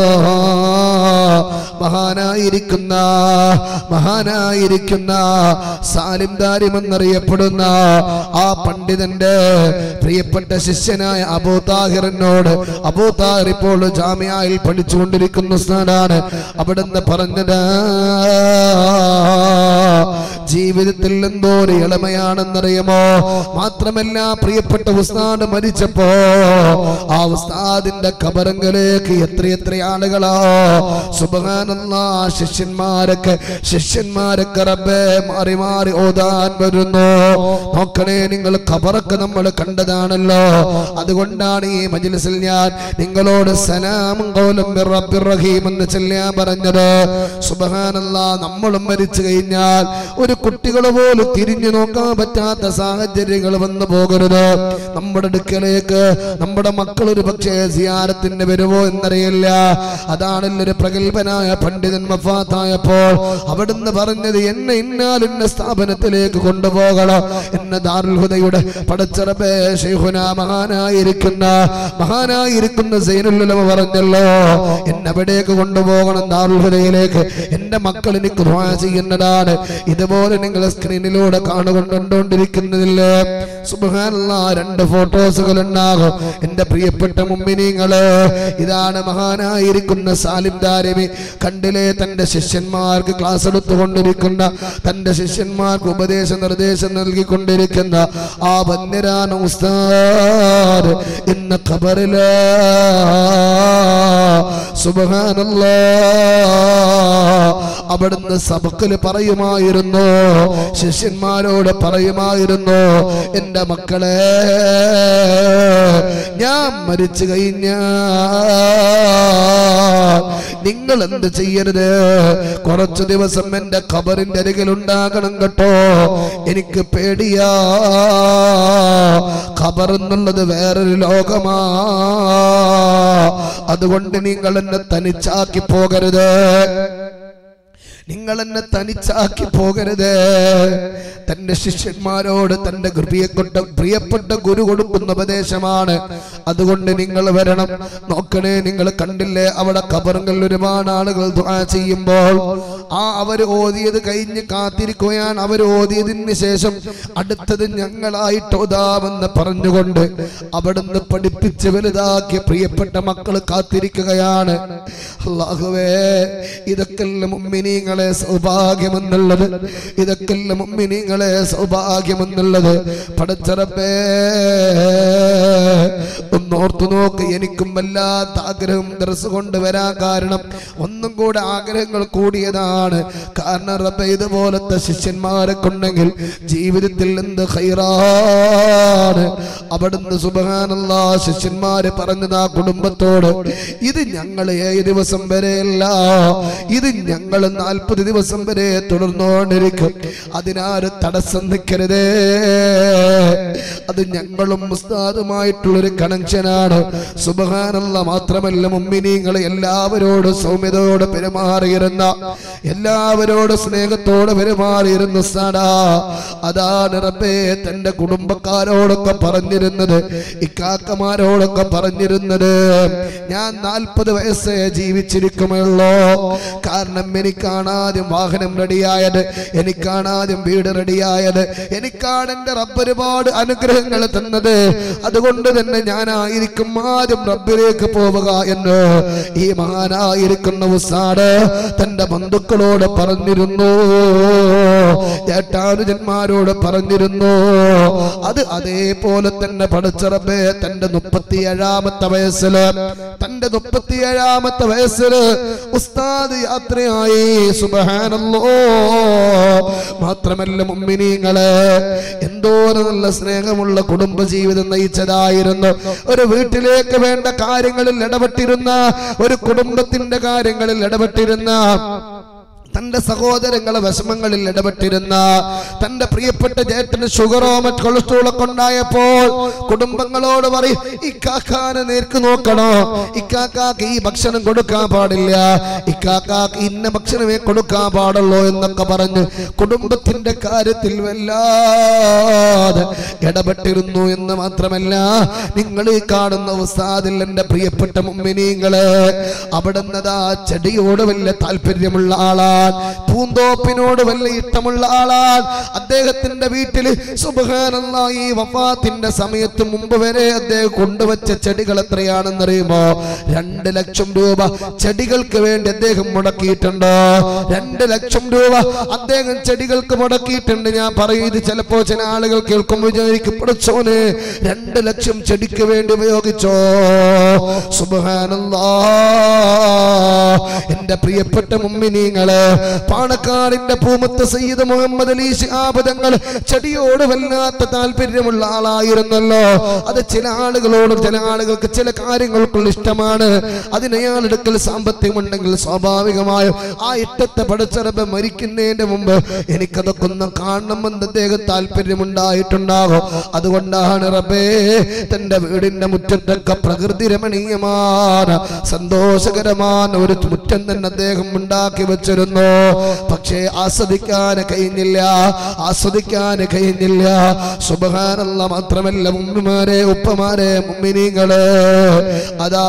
മഹാനായിരിക്കുന്ന മഹാനായിരിക്കുന്ന സാലിം ദാരിം എന്നറിയപ്പെടുന്ന ആ പണ്ഡിതന്റെ പ്രിയപ്പെട്ട ശിഷ്യനായ അബൂ താഹിറിനോട് അബൂ താഹിർ ഇപ്പോൾ ജാമ്യയിൽ പഠിച്ചുകൊണ്ടിരിക്കുന്ന സ്ഥാനാണ് അവിടുന്ന് പറഞ്ഞത് ജീവിതത്തിൽ എന്തോ ഒരു ഇളമയാണെന്നറിയുമോ മാത്രമല്ല പ്രിയപ്പെട്ട ഉസ്താദ് മരിച്ചപ്പോ ആ ഉസ്താദിന്റെ കബറങ്ങളിലേക്ക് എത്രയെത്ര ആളുകളോ സുബഹാനല്ല ശിഷ്യന്മാരൊക്കെ ശിഷ്യന്മാരൊക്കെ റബ്ബേ മാറി മാറി ഓതാൻ വരുന്നു നോക്കണേ നിങ്ങൾ ഖബറൊക്കെ നമ്മൾ കണ്ടതാണല്ലോ അതുകൊണ്ടാണ് ഈ മജ്ലിസിൽ ഞാൻ നിങ്ങളോട് സലാമും ഖൗലം മിർ റബ്ബിർ റഹീം എന്ന് ചൊല്ലാൻ പറഞ്ഞത് സുബഹാനല്ല നമ്മളും മരിച്ചു കഴിഞ്ഞാൽ ഒരു കുട്ടികൾ പോലും തിരിഞ്ഞു നോക്കാൻ പറ്റാത്ത സാഹചര്യങ്ങൾ വന്നു പോകരുത് നമ്മുടെ അടുക്കലേക്ക് നമ്മുടെ മക്കൾ ഒരു പക്ഷേ സിയാരത്തിന് വരുമോ എന്നറിയില്ല അതാണല്ലോ ഒരു പ്രഗത്ഭനായ പണ്ഡിതൻ മഫാത്തായപ്പോൾ അവിടുന്ന് പറഞ്ഞത് എന്നെ ഇന്നാൽ ഇന്ന സ്ഥാപനത്തിലേക്ക് കൊണ്ടുപോകണം എന്ന ദാറുൽ ഹുദയുടെ പടച്ചറബേ ഷെയ്ഖുന മഹാനായിരിക്കുന്ന മഹാനായിരിക്കുന്ന സൈനുല്ലമ പറഞ്ഞല്ലോ എന്നെ എവിടേക്ക് കൊണ്ടുപോകണം ദാറുൽ ഹുദയിലേക്ക് എന്റെ മക്കൾ എനിക്ക് ദുആ ചെയ്യുന്നതാണ് ഇതുപോലെ നിങ്ങൾ സ്ക്രീനിലൂടെ കാണുകൊണ്ടുകൊണ്ടിരിക്കുന്നതില്ലേ സുബ്ഹാനല്ലാ രണ്ട് ഫോട്ടോസുകൾ ഉണ്ടാകും എന്റെ പ്രിയപ്പെട്ട മുമ്മിനിങ്ങള് ഇതാണ് മഹാനായിരിക്കുന്ന സാലിം ദാരിമി കണ്ടിലെ തന്റെ ശിഷ്യന്മാർക്ക് ക്ലാസ് എടുത്തുകൊണ്ടിരിക്കുന്ന തന്റെ ശിഷ്യന്മാർക്ക് ഉപദേശ നിർദ്ദേശം നൽകിക്കൊണ്ടിരിക്കുന്ന ആ വന്യരാണ് ഉസ്താദ് ഇന്ന് ഖബറില് സുബ്ഹാനല്ലാ അവിടുന്ന് സബക്കിൽ പറയുമായിരുന്നു ശിഷ്യന്മാരോട് പറയുമായിരുന്നു എൻ്റെ മക്കളെ ഞാൻ മരിച്ചു കഴിഞ്ഞാൽ നിങ്ങൾ എന്ത് ചെയ്യരുത് കുറച്ചു ദിവസം എൻ്റെ ഖബറിന്റെ അരികിൽ ഉണ്ടാകണം കേട്ടോ എനിക്ക് പേടിയാ ഖബർ എന്നുള്ളത് വേറൊരു ലോകമാ അതുകൊണ്ട് നിങ്ങൾ എന്നെ തനിച്ചാക്കി പോകരുത് നിങ്ങൾ എന്നെ തനിച്ചാക്കി പോകരുത് തന്റെ ശിഷ്യന്മാരോട് തന്റെ പ്രിയപ്പെട്ട പ്രിയപ്പെട്ട ഗുരു കൊടുക്കുന്ന ഉപദേശമാണ് അതുകൊണ്ട് നിങ്ങൾ വരണം നോക്കണേ നിങ്ങൾ കണ്ടില്ലേ അവിടെ കബറുകളിൽ ഒരുപാട് ആളുകൾ ദുആ ചെയ്യുമ്പോൾ ആ അവർ ഓതിയത് കഴിഞ്ഞ് കാത്തിരിക്കുകയാണ് അവർ ഓതിയതിന് ശേഷം അടുത്തത് ഞങ്ങളായിട്ട് ഓതാമെന്ന് പറഞ്ഞുകൊണ്ട് അവിടുന്ന് പഠിപ്പിച്ച് വലുതാക്കിയ പ്രിയപ്പെട്ട മക്കൾ കാത്തിരിക്കുകയാണ് അള്ളാഹുവേ ഇതൊക്കെ മുമ്മിനീങ്ങളെ സൗഭാഗ്യമെന്നുള്ളത് ഇതൊക്കെ മുമ്മിനീങ്ങളെ സൗഭാഗ്യമെന്നുള്ളത് പടച്ചറപ്പേ ഒന്നോർത്തു നോക്ക് എനിക്കും വല്ലാത്ത ആഗ്രഹം ഡ്രസ് കൊണ്ടുവരാൻ കാരണം ഒന്നും കൂടെ ആഗ്രഹങ്ങൾ കൂടിയതാണ് കാരണം റബ്ബെ ഇതുപോലത്തെ ശിഷ്യന്മാരെ കൊണ്ടെങ്കിൽ ജീവിതത്തിൽ എന്ത് ഹൈറാണ് അവിടുന്ന് സുബഹാനല്ല ശിഷ്യന്മാര് പറഞ്ഞത് ആ കുടുംബത്തോട് ഇത് ഞങ്ങൾ ഏഴ് ദിവസം വരെയല്ല ഇത് ഞങ്ങൾ നാൽപ്പത് ദിവസം വരെ തുടർന്നുകൊണ്ടിരിക്കും അതിനാരും തടസ്സം നിൽക്കരുതേ അത് ഞങ്ങളും മുസ്താദുമായിട്ടുള്ളൊരു കണക്ഷനാണ് സുബഹാനല്ല മാത്രമല്ല മുമ്മിനീങ്ങൾ എല്ലാവരോടും സൗമ്യതയോടെ പെരുമാറിയിരുന്ന എല്ലാവരോടും സ്നേഹത്തോടെ പെരുമാറിയിരുന്ന സടാ അതാണ് റബ്ബേ തന്റെ കുടുംബക്കാരോടൊക്കെ പറഞ്ഞിരുന്നത് ഇക്കാക്കമാരോടൊക്കെ പറഞ്ഞിരുന്നത് ഞാൻ നാൽപ്പത് വയസ്സേ ജീവിച്ചിരിക്കുമല്ലോ കാരണം എനിക്കാണ് ആദ്യം വാഹനം റെഡിയായത് എനിക്കാണ് ആദ്യം വീട് റെഡിയായത് എനിക്കാണ് എന്റെ റബ്ബ് ഒരുപാട് അനുഗ്രഹങ്ങൾ തന്നത് അതുകൊണ്ട് തന്നെ ഞാനായിരിക്കും ആദ്യം റബ്ബിലേക്ക് പോവുക എന്ന് ഈ മഹാനായിരിക്കുന്ന ഉസാട് തന്റെ ബന്ധുക്കളോട് പറഞ്ഞിരുന്നു ഏട്ടാനുജന്മാരോട് പറഞ്ഞിരുന്നു അത് അതേപോലെ തന്നെ പഠിച്ചറബേ തന്റെ മുപ്പത്തിയേഴാമത്തെ വയസ്സില് തന്റെ മുപ്പത്തിയേഴാമത്തെ വയസ്സില് ഉസ്താദ് യാത്രയായി സുബഹാനല്ലോ മാത്രമല്ല മുമ്മിനീങ്ങള് എന്തോരം നല്ല സ്നേഹമുള്ള കുടുംബജീവിതം നയിച്ചതായിരുന്നു ഒരു വീട്ടിലേക്ക് വേണ്ട കാര്യങ്ങളിൽ ഇടപെട്ടിരുന്ന ഒരു കുടുംബത്തിന്റെ കാര്യങ്ങളിൽ ഇടപെട്ടിരുന്ന തന്റെ സഹോദരങ്ങളെ വിഷമങ്ങളിൽ ഇടപെട്ടിരുന്ന തന്റെ പ്രിയപ്പെട്ട ജേട്ടന് ഷുഗറോ മറ്റ് കൊളസ്ട്രോൾ ഒക്കെ ഉണ്ടായപ്പോൾ കുടുംബങ്ങളോട് പറയും ഇക്കാക്കാനെ നേർക്ക് നോക്കണോ ഇക്കാക്കാക്ക് ഈ ഭക്ഷണം കൊടുക്കാൻ പാടില്ല ഇക്കാക്കാക്ക് ഇന്ന ഭക്ഷണമേ കൊടുക്കാൻ പാടുള്ളൂ എന്നൊക്കെ പറഞ്ഞ് കുടുംബത്തിന്റെ കാര്യത്തിൽ വല്ലാതെ ഇടപെട്ടിരുന്നു എന്ന് മാത്രമല്ല നിങ്ങൾ ഈ കാണുന്ന ഉസ്താദിൽ എന്റെ പ്രിയപ്പെട്ട മുമ്മിനീങ്ങള് അവിടുന്നതാ ചെടിയോട് വലിയ താല്പര്യമുള്ള ആളാൻ പൂന്തോപ്പിനോട് വലിയ ഇഷ്ടമുള്ള ആളാൻ അദ്ദേഹത്തിന്റെ വീട്ടിൽ സുബഹാനല്ല ഈ വഫാത്തിന്റെ സമയത്ത് മുമ്പ് വരെ അദ്ദേഹം കൊണ്ടുവച്ച ചെടികൾ എത്രയാണെന്നറിയുമോ രണ്ട് ലക്ഷം രൂപ ചെടികൾക്ക് വേണ്ടി അദ്ദേഹം മുടക്കിയിട്ടുണ്ട് രണ്ട് ലക്ഷം രൂപ അദ്ദേഹം ചെടികൾക്ക് മുടക്കിയിട്ടുണ്ട് ഞാൻ പറയും ഇത് ചിലപ്പോ ചില ആളുകൾ കേൾക്കുമ്പോൾ വിചാരിക്കും പഠിച്ചോന് രണ്ട് ലക്ഷം ചെടിക്ക് വേണ്ടി ഉപയോഗിച്ചോ സുബഹാനല്ലാ എന്റെ പ്രിയപ്പെട്ട മുമ്മിനീങ്ങള് പാണക്കാടിന്റെ പൂമത്ത് സയ്യിദ് മുഹമ്മദ് അലി ശിഹാബദങ്ങൾ ചെടിയോട് വല്ലാത്ത താല്പര്യമുള്ള ആളായിരുന്നല്ലോ അത് ചില ആളുകളോട് ചില ആളുകൾക്ക് ചില കാര്യങ്ങൾക്കുള്ള ഇഷ്ടമാണ് അതിന് അയാളെടുക്കൽ സാമ്പത്തികമുണ്ടെങ്കിൽ സ്വാഭാവികമായും ആ ഇഷ്ടത്തെ പഠിച്ചറബ് മരിക്കുന്നതിന്റെ മുമ്പ് എനിക്കതൊക്കെ ഒന്ന് കാണണമെന്ന് അദ്ദേഹം താല്പര്യമുണ്ടായിട്ടുണ്ടാകും അതുകൊണ്ടാണ് റബ്ബേ തന്റെ വീടിന്റെ മുറ്റത്തൊക്കെ പ്രകൃതി രമണീയമാണ് സന്തോഷകരமான ഒരു മുറ്റം തന്നെ അദ്ദേഹം ഉണ്ടാക്കി വെച്ചിരുന്നു പക്ഷേ ആസ്വദിക്കാൻ കഴിഞ്ഞില്ല ആസ്വദിക്കാൻ കഴിഞ്ഞില്ല സുബഹാനല്ല മാത്രമല്ല മുമ്മിമാരെ ഉപ്പമാരെ മുമ്മിനിങ്ങള് അതാ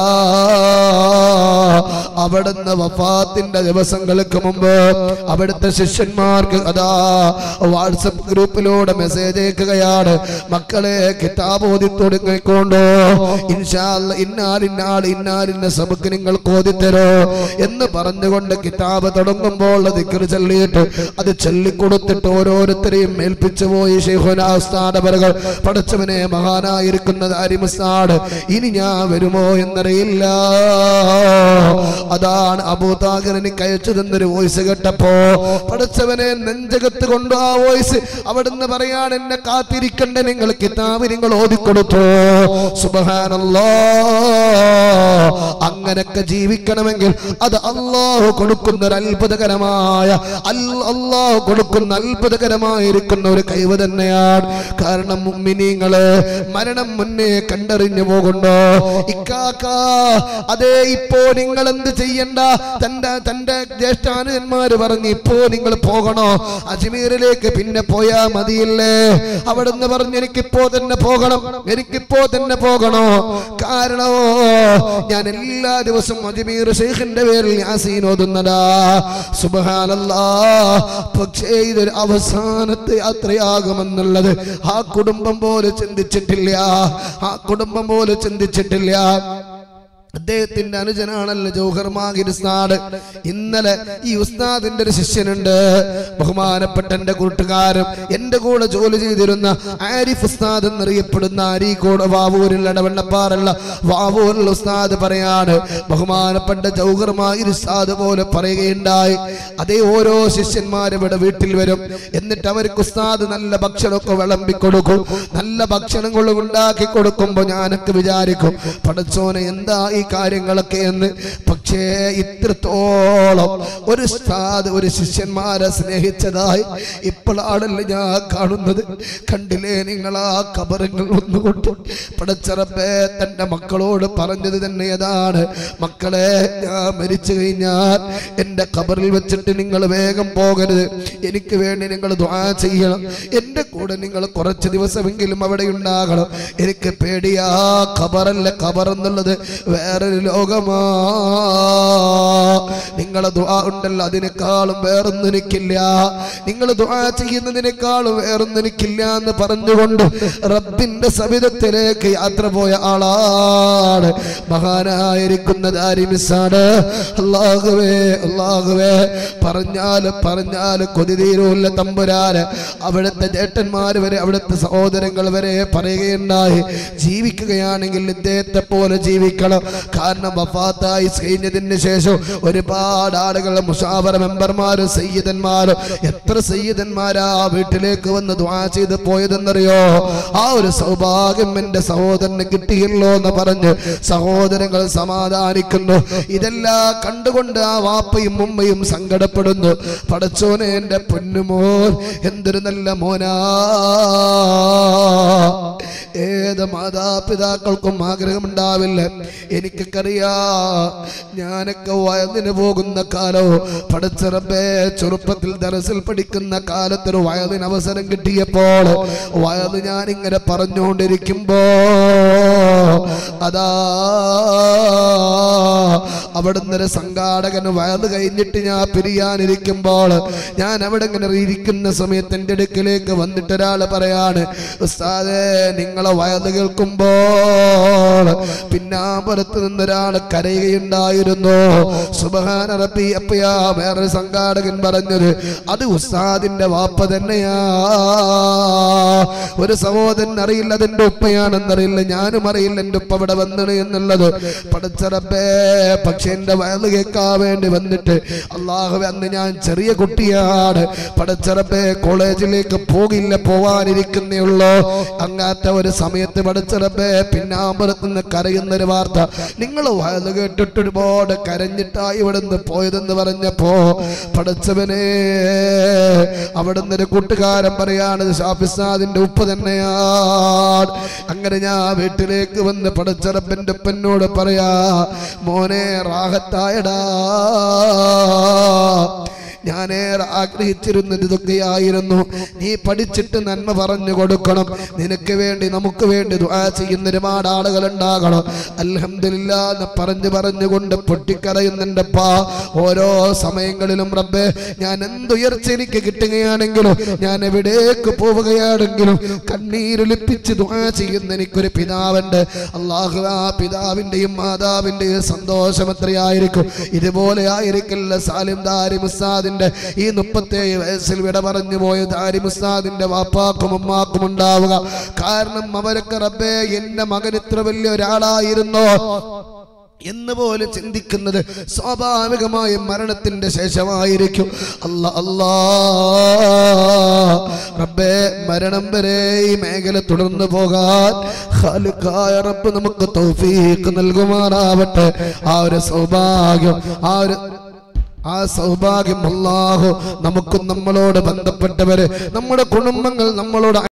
അവിടുന്ന് വഫാത്തിന്റെ ദിവസങ്ങൾക്ക് മുമ്പ് അവിടുത്തെ ശിഷ്യന്മാർക്ക് അതാ വാട്സപ്പ് ഗ്രൂപ്പിലൂടെ മെസ്സേജ് അയക്കുകയാണ് മക്കളെ കിതാബ് ഓതി തുടങ്ങിക്കൊണ്ടോ ഇൻഷാല്ല ഇന്നാൾ ഇന്നാൾ ഇന്നാലിന്റെ സബക്ക് നിങ്ങൾ ഓതിത്തരോ എന്ന് പറഞ്ഞുകൊണ്ട് കിതാബ് തുടങ്ങുമ്പോൾ ദിക്കറ് ചൊല്ലിയിട്ട് അത് ചൊല്ലിക്കൊടുത്തിട്ട് ഓരോരുത്തരെയും ഏൽപ്പിച്ചു പോയി ഷെയ്ഖുനാസ്താടവരകൾ പഠിച്ചവനെ മഹാനായിരിക്കുന്നത് അരിമുസ്താട് ഇനി ഞാൻ വരുമോ എന്നറിയില്ല അതാണ് അബൂതാഗർ എനിക്ക് അയച്ചു തന്നൊരു വോയിസ് കേട്ടപ്പോ പഠിച്ചവനെ നെഞ്ചകത്ത് കൊണ്ട് ആ വോയിസ് അവിടുന്ന് പറയാൻ എന്നെ കാത്തിരിക്കണ്ട നിങ്ങൾ കിതാബ് നിങ്ങൾ ഓതിക്കൊടുത്തു സുബഹാനല്ലോ അങ്ങനൊക്കെ ജീവിക്കണമെങ്കിൽ അത് അള്ളാഹു കൊടുക്കുന്ന ഒരു അത്ഭുതകരമായ അൽ- അള്ളാഹു കൊടുക്കുന്ന അത്ഭുതകരമായിരിക്കുന്ന ഒരു കഴിവ് തന്നെയാണ് കാരണം മുമ്മിനീങ്ങള് മരണം മുന്നേ കണ്ടറിഞ്ഞു പോകുണ്ടോ ഇക്കാക്ക അതേ ഇപ്പോ നിങ്ങൾ എന്ത് ചെയ്യണ്ട തന്റെ തന്റെ ജ്യേഷ്ഠാനുജന്മാര് പറഞ്ഞു ഇപ്പോ നിങ്ങൾ പോകണോ അജ്മീറിലേക്ക് പിന്നെ പോയാ മതിയില്ലേ അവിടുന്ന് പറഞ്ഞു എനിക്കിപ്പോ തന്നെ പോകണം എനിക്കിപ്പോ തന്നെ പോകണോ കാരണോ ഞാൻ എല്ലാ ദിവസവും അജ്മീർ ഷെയ്ഖിന്റെ പേരിൽ യാസീൻ ഓതുന്നതാ സുബഹാനല്ലാ പക്ഷേ ഇതൊരു അവസാനത്തെ യാത്രയാകുമെന്നുള്ളത് ആ കുടുംബം പോലെ ചിന്തിച്ചിട്ടില്ല ആ കുടുംബം പോലെ ചിന്തിച്ചിട്ടില്ല അദ്ദേഹത്തിന്റെ അനുജനാണല്ലോ ജൗഹർ മാഹിർ ഉസ്താദ് ഇന്നലെ ഈ ഉസ്താദിന്റെ ഒരു ശിഷ്യനുണ്ട് ബഹുമാനപ്പെട്ട എന്റെ കൂട്ടുകാരൻ എന്റെ കൂടെ ജോലി ചെയ്തിരുന്ന ആരിഫ് ഉസ്താദ് എന്നറിയപ്പെടുന്ന അരീക്കോട് വാവൂരിൽ ഇടവെള്ളപ്പാറുള്ള വാവൂരിൽ ഉസ്താദ് പറയാണ് ബഹുമാനപ്പെട്ട ജൗഹർ മാഹിർ ഉസ്താദ് പോലെ പറയുകയുണ്ടായി അതേ ഓരോ ശിഷ്യന്മാരും ഇവിടെ വീട്ടിൽ വരും എന്നിട്ട് അവർക്ക് ഉസ്താദ് നല്ല ഭക്ഷണമൊക്കെ വിളമ്പി കൊടുക്കും നല്ല ഭക്ഷണങ്ങൾ ഉണ്ടാക്കി കൊടുക്കുമ്പോൾ ഞാനൊക്കെ വിചാരിക്കും പടച്ചോനെ എന്താ ഈ കാര്യങ്ങളൊക്കെ എന്ന് പക്ഷേ ഇത്രത്തോളം ഒരു ഉസ്താദ് ഒരു ശിഷ്യന്മാരെ സ്നേഹിച്ചതായി ഇപ്പോഴാണല്ലോ ഞാൻ കാണുന്നത് കണ്ടില്ലേ നിങ്ങൾ ആ കബറുകൾ ഒന്നുകൊണ്ട് പടച്ചറപ്പേ തന്റെ മക്കളോട് പറഞ്ഞത് തന്നെ അതാണ് മക്കളെ ഞാൻ മരിച്ചു കഴിഞ്ഞാൽ എന്റെ കബറിൽ വെച്ചിട്ട് നിങ്ങൾ വേഗം പോകരുത് എനിക്ക് വേണ്ടി നിങ്ങൾ ദ്വാ ചെയ്യണം എന്റെ കൂടെ നിങ്ങൾ കുറച്ച് ദിവസമെങ്കിലും അവിടെ ഉണ്ടാകണം എനിക്ക് പേടിയാ ഖബറല്ല ഖബർ എന്നുള്ളത് വേറൊരു ലോകമാ നിങ്ങളെ ദ്വാ ഉണ്ടല്ലോ അതിനേക്കാളും വേറൊന്നും എനിക്കില്ല നിങ്ങൾ ദ്വാ ചെയ്യുന്നതിനേക്കാളും വേറൊന്നും എനിക്കില്ല എന്ന് പറഞ്ഞുകൊണ്ട് റബ്ബിന്റെ സവിധത്തിലേക്ക് യാത്ര പോയ ആളാണ് മഹാനായിരിക്കുന്നത് ആരിമിസാണ് അള്ളാഹുവേ അള്ളാഹുവേ പറഞ്ഞാല് പറഞ്ഞാല് കൊതി തീരൂല്ല തമ്പുരാന് അവിടുത്തെ ചേട്ടന്മാർ വരെ അവിടുത്തെ സഹോദരങ്ങൾ വരെ പറയുകയുണ്ടായി ജീവിക്കുകയാണെങ്കിൽ ഇദ്ദേഹത്തെ പോലെ ജീവിക്കണം കാരണം വഫാത്തായി കഴിഞ്ഞതിന് ശേഷം ഒരുപാട് ഒരുപാട് ആളുകൾ മുഷാവറ മെമ്പർമാര് സയ്യിദന്മാര് എത്ര സയ്യിദന്മാരാ വീട്ടിലേക്ക് വന്ന് ദ്വാ ചെയ്ത് പോയതെന്നറിയോ ആ ഒരു സൗഭാഗ്യം എന്റെ സഹോദരന് കിട്ടിയല്ലോ എന്ന് പറഞ്ഞ് സഹോദരങ്ങൾ സമാധാനിക്കുന്നു ഇതെല്ലാം കണ്ടുകൊണ്ട് ആ വാപ്പയും ഉമ്മയും സങ്കടപ്പെടുന്നു പടച്ചോനെ എന്റെ പൊന്നുമോൻ എന്തൊരു നല്ല മോനാ ഏത് മാതാപിതാക്കൾക്കും ആഗ്രഹമുണ്ടാവില്ല എനിക്കറിയാ ഞാനൊക്കെ വയലിന് പോകുന്ന കാലോ പടച്ചിറപ്പേ ചെറുപ്പത്തിൽ ദറസിൽ പഠിക്കുന്ന കാലത്തൊരു വയലിന് അവസരം കിട്ടിയപ്പോൾ വയല് ഞാൻ ഇങ്ങനെ പറഞ്ഞുകൊണ്ടിരിക്കുമ്പോ അതാ അവിടുന്ന് ഒരു സംഘാടകന് വയത് കഴിഞ്ഞിട്ട് ഞാൻ പിരിയാനിരിക്കുമ്പോൾ ഞാൻ അവിടെ ഇങ്ങനെ ഇരിക്കുന്ന സമയത്ത് എൻ്റെ അടുക്കിലേക്ക് വന്നിട്ട് ഒരാൾ പറയാണ് ഉസ്താദേ നിങ്ങളെ വയത് കേൾക്കുമ്പോൾ പിന്നാമ്പുറത്ത് നിന്നൊരാൾ കരയുകയുണ്ടായിരുന്നു സുബഹാന റബ്ബി അപ്പയാ വേറൊരു സംഘാടകൻ പറഞ്ഞത് അത് ഉസ്താദിന്റെ വാപ്പ തന്നെയാ ഒരു സഹോദരൻ അറിയില്ല അതെന്റെ ഉപ്പയാണെന്നറിയില്ല ഞാനും അറിയില്ല എൻ്റെ ഉപ്പ ഇവിടെ വന്നത് എന്നുള്ളത് പടച്ചറബേ പക്ഷെ എൻ്റെ വയല് കേൾക്കാൻ വേണ്ടി വന്നിട്ട് അള്ളാഹുവെ അന്ന് ഞാൻ ചെറിയ കുട്ടിയാണ് പടച്ചറബേ കോളേജിലേക്ക് പോകില്ല പോവാനിരിക്കുന്നേ ഉള്ളൂ അങ്ങാത്ത ഒരു സമയത്ത് പടച്ചറബേ പിന്നാമ്പലത്ത് നിന്ന് കരയുന്ന ഒരു വാർത്ത നിങ്ങൾ വയല് കേട്ടിട്ട് ഒരുപാട് കരഞ്ഞിട്ടായി ഇവിടെ നിന്ന് പോയതെന്ന് പറഞ്ഞപ്പോ പടച്ചവനെ അവിടുന്ന് ഒരു കൂട്ടുകാരൻ പറയാണ് ഷാഫിസാദിന്റെ ഉപ്പ് തന്നെയാണ് അങ്ങനെ ഞാൻ വീട്ടിലേക്ക് വന്ന് പടച്ചറപ്പന്റെ ഉപ്പനോട് പറയാ മോനെ റാഹത്തായടാ ഞാനേറെ ആഗ്രഹിച്ചിരുന്നത് ഇതൊക്കെയായിരുന്നു നീ പഠിച്ചിട്ട് നന്മ പറഞ്ഞു കൊടുക്കണം നിനക്ക് വേണ്ടി നമുക്ക് വേണ്ടി ദുആ ചെയ്യുന്ന ഒരുപാട് ആളുകൾ ഉണ്ടാകണം അൽഹംദുലില്ല എന്ന് പറഞ്ഞു പറഞ്ഞുകൊണ്ട് പൊട്ടിക്കരയുന്നുണ്ടപ്പാ ഓരോ സമയങ്ങളിലും റബ്ബേ ഞാൻ എന്തുയർച്ച എനിക്ക് കിട്ടുകയാണെങ്കിലും ഞാൻ എവിടേക്ക് പോവുകയാണെങ്കിലും കണ്ണീരൊലിപ്പിച്ച് ദുആ ചെയ്യുന്ന എനിക്കൊരു പിതാവുണ്ട് അള്ളാഹു ആ പിതാവിന്റെയും മാതാവിന്റെയും സന്തോഷം എത്രയായിരിക്കും ഇതുപോലെ ആയിരിക്കില്ല സാലിം ദാരി മുസാദിന്റെ ഈ മുപ്പത്തേഴ് വയസ്സിൽ വിട പറഞ്ഞു പോയ ദാരി മുസാദിന്റെ വാപ്പാക്കും ഉമ്മാക്കും ഉണ്ടാവുക കാരണം അവരൊക്കെ റബ്ബേ എന്റെ മകൻ ഇത്ര വലിയ ഒരാളായിരുന്നോ എന്ന് പോലെ ചിന്തിക്കുന്നത് സ്വാഭാവികമായും മരണത്തിന്റെ ശേഷമായിരിക്കും അല്ല അല്ലാ റബ്ബേ മരണം വരെ ഈ മേഖല തുടർന്നു പോകാൻ ഖാലിഖായ റബ്ബ് നമുക്ക് തൗഫീഖ് നൽകുമാറാവട്ടെ ആ ഒരു സൗഭാഗ്യം ആ ഒരു ആ സൗഭാഗ്യം അല്ലാഹു നമുക്കും നമ്മളോട് ബന്ധപ്പെട്ടവര് നമ്മുടെ കുടുംബങ്ങൾ നമ്മളോട്